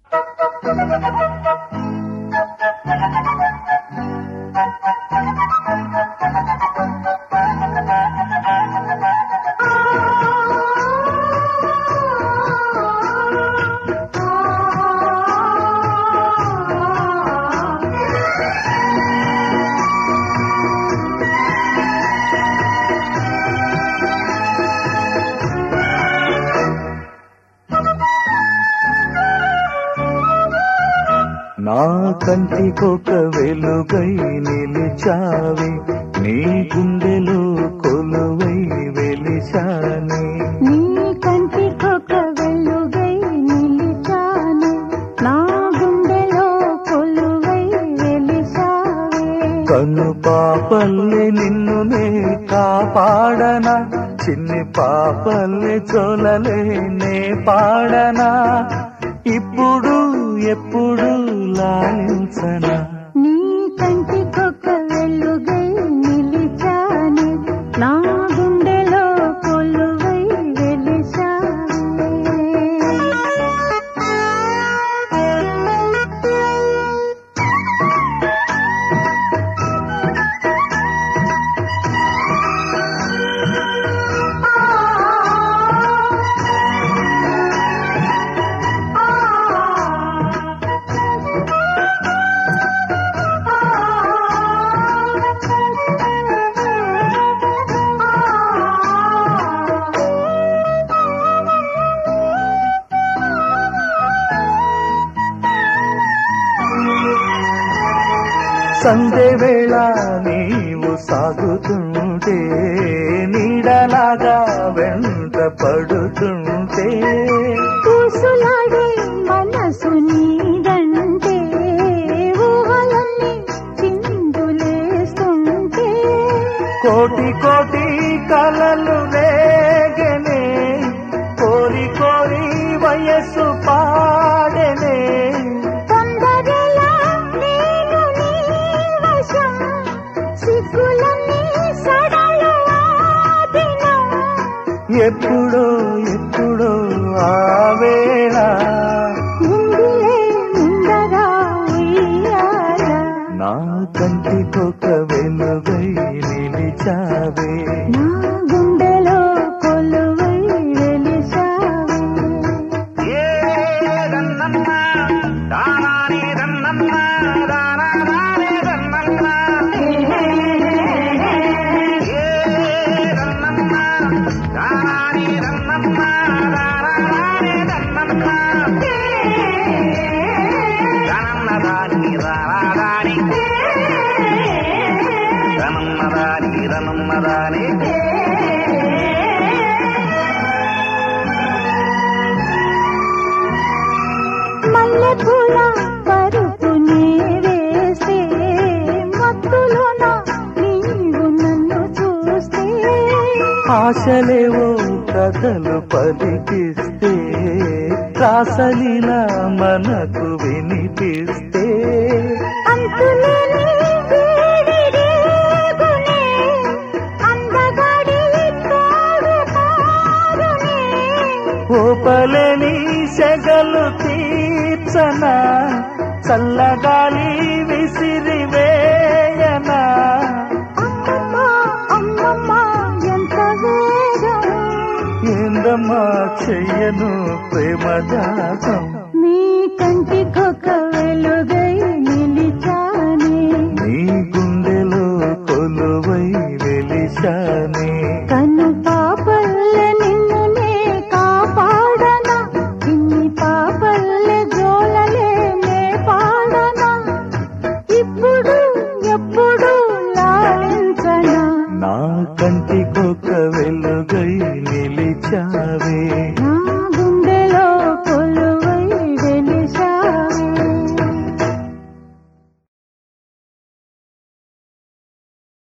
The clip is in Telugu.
నా కంటికొక వెలుగై నిలిచావి నీ గుండెలో కొలువై వెలిశాని నీ కంటికొక వెలుగై నిలిచాను నా గుండెలో కొలువై వెలిసావే కను పాపల్లె నిన్ను నే కాపాడనా చిన్ని పాపల్లె చోలలే నే పాడనా ఇప్పుడు ఎప్పుడు లాలించనా నీ కంటికొక వెలుగై నిలిచాను నా గుండెలో కొలువై వెలిసావే సంధ్య వేళ నీవు సాగుతుంటే నీడలాగా వెంట పడుతుంటే పూసులాడే మనసు నీదంటే ఊహలన్నీ చిందులేస్తుంటే కోటి కోటి కలలు రేగనే కోరి కోరి వయస్సు పాడనే తొందరలా నేను నీ వశం సిగ్గులన్నీ సడలు ఆపినా ఎప్పుడో ఎప్పుడో ఆ వేళ ముందులే ముందరా ఉయ్యాల నా కంటికొక వెలుగై నిలిచావే నా గుండెలో కొలువై వెలిసావే మల్లెపూల పరుపునే వేస్తే మత్తులోన నీవు నన్ను చూస్తే ఆశలేవో కథలు పలికిస్తే రాసలీలా మనకు వినిపిస్తే అంతులేని వేడి రేగునే, అందగాడి తోడు కారునే. ఓపలేని సెగలు తీర్చన చల్లగాలి విసిరి వేయనా అమ్మమ్మ, అమ్మమ్మ, ఎంత వేగం. ఏందమ్మా చెయ్యను ప్రేమ జాతం నీ కంటికొక వెలుగై నిలిచానే నీ గుండెలో కొలువై వెలిశానే